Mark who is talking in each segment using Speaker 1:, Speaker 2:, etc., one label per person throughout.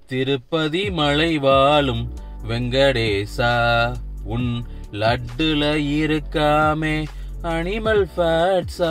Speaker 1: திருப்பதி மலை வாழும் வெங்கடேசா உன் லட்டுல இருக்காமே அனிமல் ஃபேட்ஸா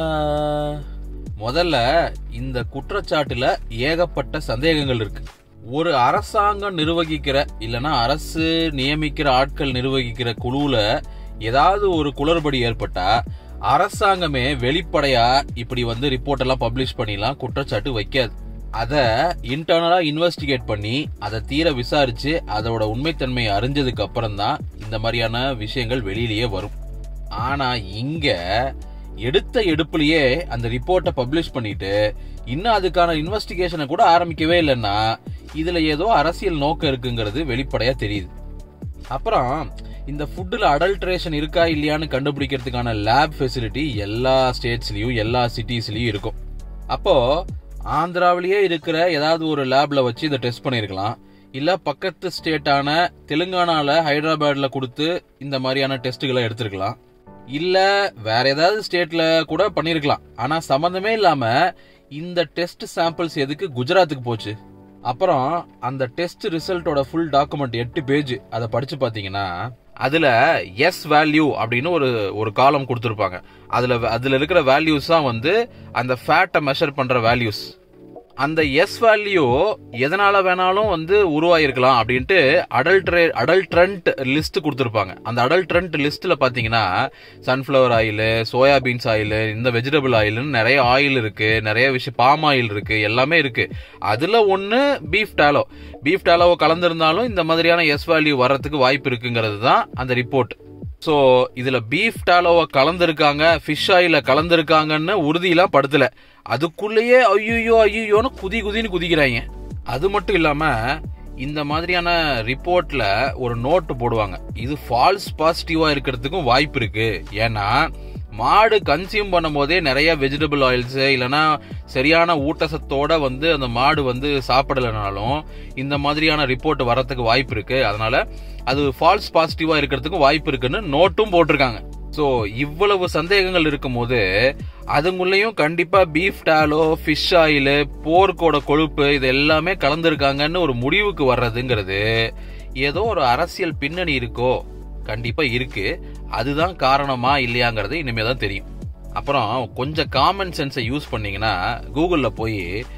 Speaker 1: முதல்ல இந்த குற்றச்சாட்டுல ஏகப்பட்ட சந்தேகங்கள் இருக்கு ஒரு அரசாங்கம் நிர்வகிக்கிற இல்லனா அரசு நியமிக்கிற ஆட்கள் நிர்வகிக்கிற குழுவுல ஏதாவது ஒரு குளறுபடி ஏற்பட்டா அரசாங்கமே வெளிப்படையா இப்படி வந்து ரிப்போர்ட் எல்லாம் பப்ளிஷ் பண்ணிலாம் குற்றச்சாட்டு வைக்காது அத இன்டர்னலா இன்வெஸ்டிகேட் பண்ணி அதை தீர விசாரிச்சு அதோட உண்மைத்தன்மையை அறிஞ்சதுக்கு அப்புறம் தான் இந்த மாதிரியான விஷயங்கள் வெளியிலேயே வரும் ஆனா இங்க எடுத்த எடுப்புலயே அந்த ரிப்போர்ட்டை பப்ளிஷ் பண்ணிட்டு இன்னும் அதுக்கான இன்வெஸ்டிகேஷனை கூட ஆரம்பிக்கவே இல்லைன்னா இதுல ஏதோ அரசியல் நோக்கம் இருக்குங்கிறது வெளிப்படையா தெரியுது அப்புறம் இந்த ஃபுட்டில் அடல்ட்ரேஷன் இருக்கா இல்லையான்னு கண்டுபிடிக்கிறதுக்கான லேப் ஃபெசிலிட்டி எல்லா ஸ்டேட்ஸ்லயும் எல்லா சிட்டிஸ்லயும் இருக்கும் அப்போ ஆந்திராவிலேயே இருக்கிற ஏதாவது ஒரு லேப்ல வச்சு இதை டெஸ்ட் பண்ணிருக்கலாம் இல்ல பக்கத்து ஸ்டேட்டான தெலுங்கானால ஹைதராபாத்ல கொடுத்து இந்த மாதிரியான டெஸ்ட்டுகளை எடுத்திருக்கலாம் இல்ல வேற ஏதாவது ஸ்டேட்ல கூட பண்ணிருக்கலாம் ஆனா சம்பந்தமே இல்லாம இந்த டெஸ்ட் சாம்பிள்ஸ் எதுக்கு குஜராத்துக்கு போச்சு அப்புறம் அந்த டெஸ்ட் ரிசல்ட்டோட ஃபுல் டாக்குமெண்ட் எட்டு பேஜ் அதை படிச்சு பாத்தீங்கன்னா அதுல எஸ் வேல்யூ அப்படின்னு ஒரு ஒரு காலம் கொடுத்துருப்பாங்க அதுல அதுல இருக்கிற வேல்யூஸ் தான் வந்து அந்த ஃபேட்டை மெஷர் பண்ற வேல்யூஸ் அந்த எஸ் வேல்யூ எதனால வேணாலும் வந்து உருவாயிருக்கலாம் அப்படின்ட்டு அடல்ட்ரே அடல்ட்ரண்ட் லிஸ்ட் கொடுத்துருப்பாங்க அந்த அடல்ட்ரண்ட் லிஸ்ட்ல பாத்தீங்கன்னா சன்ஃபிளவர் ஆயில் சோயாபீன்ஸ் ஆயில் இந்த வெஜிடபிள் ஆயில்னு நிறைய ஆயில் இருக்கு நிறைய விஷயம் பாம் ஆயில் இருக்கு எல்லாமே இருக்கு அதுல ஒன்னு பீஃப் டாலோ பீஃப் டாலோவை கலந்திருந்தாலும் இந்த மாதிரியான எஸ் வேல்யூ வர்றதுக்கு வாய்ப்பு இருக்குங்கிறது தான் அந்த ரிப்போர்ட் ஸோ இதுல பீஃப் டாலோவை கலந்துருக்காங்க ஃபிஷ் ஆயில கலந்துருக்காங்கன்னு உறுதியெல்லாம் படுத்தல அதுக்குள்ளேயே ஐயோ ஐயோன்னு குதி குதின்னு குதிக்கிறாங்க அது மட்டும் இல்லாம இந்த மாதிரியான ரிப்போர்ட்ல ஒரு நோட்டு போடுவாங்க இது ஃபால்ஸ் பாசிட்டிவா இருக்கிறதுக்கும் வாய்ப்பு இருக்கு ஏன்னா மாடு கன்சியூம் பண்ணும்போதே நிறைய வெஜிடபிள் ஆயில்ஸ் இல்லைன்னா சரியான ஊட்டச்சத்தோட வந்து அந்த மாடு வந்து சாப்பிடலைனாலும் இந்த மாதிரியான ரிப்போர்ட் வரத்துக்கு வாய்ப்பு இருக்கு அதனால அது ஃபால்ஸ் பாசிட்டிவா இருக்கிறதுக்கும் வாய்ப்பு இருக்குன்னு நோட்டும் போட்டிருக்காங்க ஸோ இவ்வளவு சந்தேகங்கள் இருக்கும்போது அதுங்குள்ளேயும் கண்டிப்பா பீஃப் டாலோ ஃபிஷ் ஆயில் போர்க்கோட கொழுப்பு இது எல்லாமே கலந்துருக்காங்கன்னு ஒரு முடிவுக்கு வர்றதுங்கிறது ஏதோ ஒரு அரசியல் பின்னணி இருக்கோ கண்டிப்பா இருக்கு அதுதான் காரணமா இல்லையாங்கிறது இனிமே தான் தெரியும் அப்புறம் கொஞ்சம் காமன் சென்ஸை யூஸ் பண்ணீங்கன்னா கூகுள்ல போய்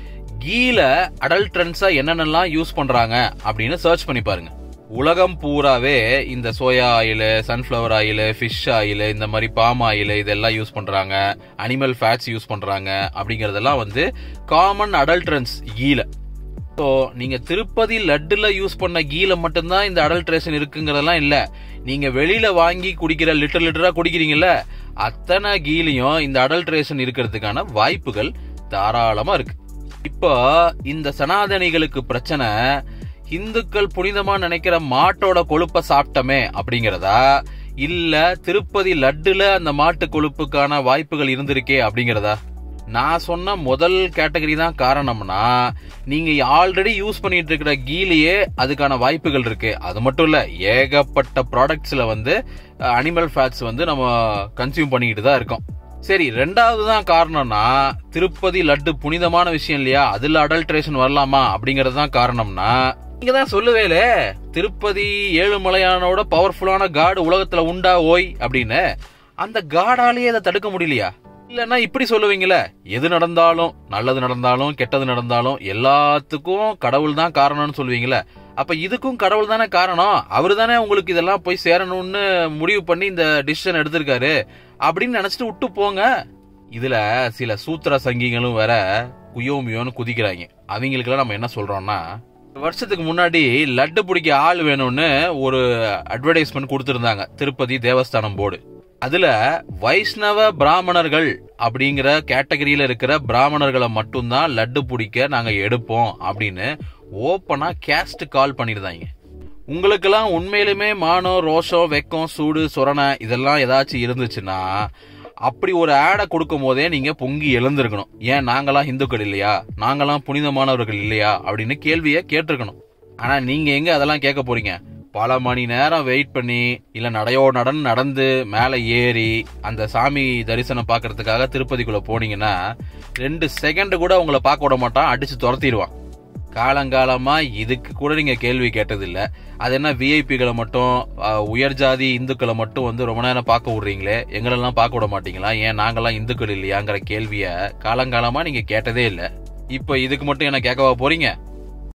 Speaker 1: கீல அடல்ட்ரன்ஸா என்னென்னலாம் யூஸ் பண்றாங்க அப்படின்னு சர்ச் பண்ணி பாருங்க உலகம் பூராவே இந்த soya oil sunflower oil fish oil இந்த மாதிரி பாம் ஆயில் இதெல்லாம் யூஸ் பண்றாங்க அனிமல் ஃபேட்ஸ் யூஸ் பண்றாங்க அப்படிங்கறதெல்லாம் வந்து காமன் அடல்ட்ரன்ஸ் கீல ஸோ நீங்க திருப்பதி லட்டுல யூஸ் பண்ண கீல மட்டும்தான் இந்த அடல்ட்ரேஷன் இருக்குங்கிறதெல்லாம் இல்ல நீங்க வெளியில வாங்கி குடிக்கிற லிட்டர் லிட்டரா குடிக்கிறீங்கல்ல அத்தனை கீலையும் இந்த அடல்ட்ரேஷன் இருக்கிறதுக்கான வாய்ப்புகள் தாராளமா இருக்கு இப்போ இந்த சனாதனிகளுக்கு பிரச்சனை இந்துக்கள் புனிதமா நினைக்கிற மாட்டோட கொழுப்ப சாப்பிட்டமே அப்படிங்கறதா இல்ல திருப்பதி லட்டுல அந்த மாட்டு கொழுப்புக்கான வாய்ப்புகள் இருந்திருக்கே அப்படிங்கறதா நான் சொன்ன முதல் கேட்டகரி தான் காரணம்னா நீங்க ஆல்ரெடி யூஸ் பண்ணிட்டு இருக்கிற கீலையே அதுக்கான வாய்ப்புகள் இருக்கு அது மட்டும் இல்ல ஏகப்பட்ட ப்ராடக்ட்ஸ்ல வந்து அனிமல் ஃபேட்ஸ் வந்து நம்ம கன்சியூம் பண்ணிக்கிட்டு தான் இருக்கோம் சரி ரெண்டாவது தான் காரணம்னா திருப்பதி லட்டு புனிதமான விஷயம் இல்லையா அதுல அடல்ட்ரேஷன் வரலாமா அப்படிங்கறது தான் காரணம்னா நீங்க தான் சொல்லுவேலே திருப்பதி ஏழுமலையானோட பவர்ஃபுல்லான காடு உலகத்துல உண்டா ஓய் அப்படின்னு அந்த காடாலேயே அதை தடுக்க முடியலையா இல்லன்னா இப்படி சொல்லுவீங்களே எது நடந்தாலும் நல்லது நடந்தாலும் கெட்டது நடந்தாலும் எல்லாத்துக்கும் கடவுள் தான் காரணம்னு சொல்லுவீங்களே அப்ப இதுக்கும் கடவுள் தானே காரணம் அவரு தானே உங்களுக்கு இதெல்லாம் போய் சேரணும்னு முடிவு பண்ணி இந்த டிசிஷன் எடுத்திருக்காரு அப்படின்னு நினைச்சிட்டு விட்டு போங்க இதுல சில சூத்திர சங்கிகளும் வேற குயோமியோன்னு குதிக்கிறாங்க அவங்களுக்கெல்லாம் நம்ம என்ன சொல்றோம்னா வருஷத்துக்கு முன்னாடி லட்டு பிடிக்க ஆள் வேணும்னு ஒரு அட்வர்டைஸ்மெண்ட் கொடுத்திருந்தாங்க திருப்பதி தேவஸ்தானம் போர்டு அதுல வைஷ்ணவ பிராமணர்கள் அப்படிங்கிற கேட்டகரியில இருக்கிற பிராமணர்களை மட்டும்தான் லட்டு பிடிக்க நாங்க எடுப்போம் அப்படின்னு ஓப்பனா கேஸ்ட் கால் பண்ணிருந்தாங்க உங்களுக்கெல்லாம் உண்மையிலுமே மானம் ரோஷம் வெக்கம் சூடு சொரணை இதெல்லாம் ஏதாச்சும் இருந்துச்சுன்னா அப்படி ஒரு ஆடை கொடுக்கும் போதே நீங்க பொங்கி எழுந்திருக்கணும் ஏன் நாங்களாம் இந்துக்கள் இல்லையா நாங்களாம் புனிதமானவர்கள் இல்லையா அப்படின்னு கேள்வியை கேட்டிருக்கணும் ஆனா நீங்க எங்க அதெல்லாம் கேட்க போறீங்க பல மணி நேரம் வெயிட் பண்ணி இல்ல நடையோ நடன் நடந்து மேல ஏறி அந்த சாமி தரிசனம் பார்க்கறதுக்காக திருப்பதிக்குள்ள போனீங்கன்னா ரெண்டு செகண்ட் கூட உங்களை பார்க்க விட மாட்டான் அடிச்சு துரத்திடுவான் காலங்காலமா இதுக்கு கூட நீங்க கேள்வி கேட்டதில்ல அது என்ன விஐபிகளை மட்டும் அஹ், உயர் ஜாதி இந்துக்களை மட்டும் வந்து ரொம்ப நேரம் பார்க்க விடுறீங்களே எங்களெல்லாம் பார்க்க விட மாட்டீங்களா ஏன் நாங்கெல்லாம் இந்துக்கள் இல்லையாங்கிற கேள்விய காலங்காலமா நீங்க கேட்டதே இல்ல இப்ப இதுக்கு மட்டும் என்ன கேட்கவா போறீங்க